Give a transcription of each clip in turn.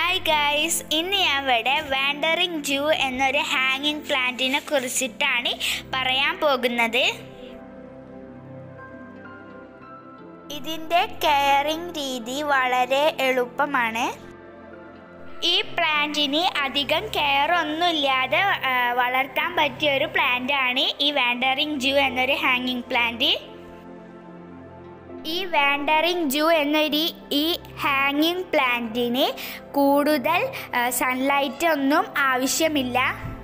hi guys ഇന്ന് ഞാൻ ഇവിടെ വാൻഡറിങ് ജൂ എന്നൊരു ഹാങ്ങിങ് പ്ലാന്റിനെ കുറിച്ചിട്ടാണ് പറയാൻ പോകുന്നത് ഇതിൻ്റെ കെയറിങ് രീതി വളരെ എളുപ്പമാണ് ഈ പ്ലാന്റിന് അധികം കെയർ ഒന്നുമില്ലാതെ ആ, വളർത്താൻ പറ്റിയ ഒരു പ്ലാന്റ് ആണ് ഈ വാൻഡറിങ് ജൂ എന്നൊരു ഹാങ്ങിങ് പ്ലാന്റ് ഈ വാൻഡറിങ് ജൂ എന്നൊരു ഈ ഹാങ്ങിങ് പ്ലാന്റിന് കൂടുതൽ സൺലൈറ്റ് ഒന്നും ആവശ്യമില്ല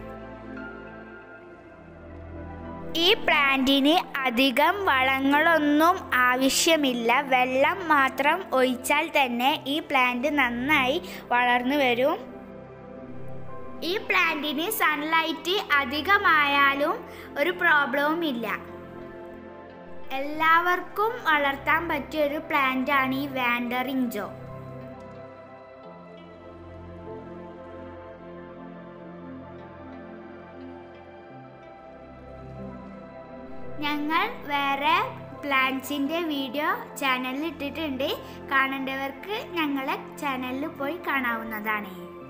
ഈ പ്ലാന്റിന് അധികം വളങ്ങളൊന്നും ആവശ്യമില്ല വെള്ളം മാത്രം ഒഴിച്ചാൽ തന്നെ ഈ പ്ലാന്റ് നന്നായി വളർന്നു വരും ഈ പ്ലാന്റിന് സൺലൈറ്റ് അധികമായാലും ഒരു പ്രോബ്ലവും ഇല്ല എല്ലാവർക്കും വളർത്താൻ പറ്റിയ ഒരു പ്ലാന്റ് ആണ് ഈ വാൻഡറിങ് ജോ ഞങ്ങൾ വേറെ പ്ലാന്റ്സിൻ്റെ വീഡിയോ ചാനലിൽ ഇട്ടിട്ടുണ്ട് കാണേണ്ടവർക്ക് ഞങ്ങളെ ചാനലിൽ പോയി കാണാവുന്നതാണ്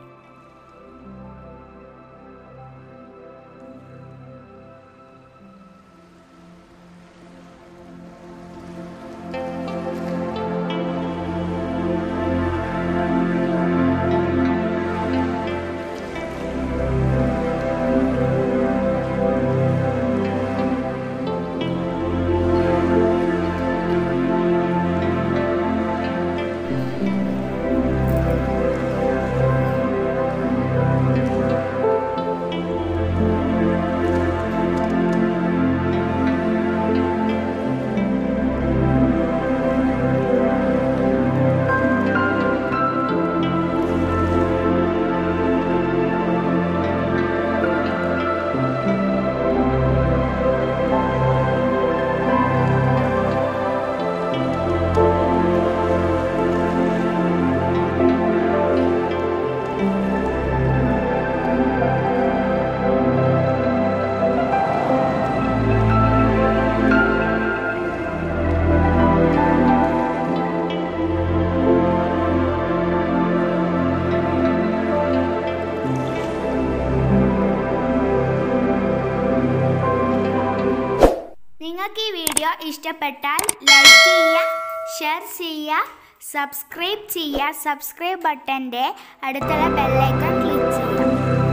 നിങ്ങൾക്ക് ഈ വീഡിയോ ഇഷ്ടപ്പെട്ടാൽ ലൈക്ക് ചെയ്യുക ഷെയർ ചെയ്യുക സബ്സ്ക്രൈബ് ചെയ്യുക സബ്സ്ക്രൈബ് ബട്ടൻ്റെ അടുത്തുള്ള ബെല്ലൈക്കൺ ക്ലിക്ക് ചെയ്യുക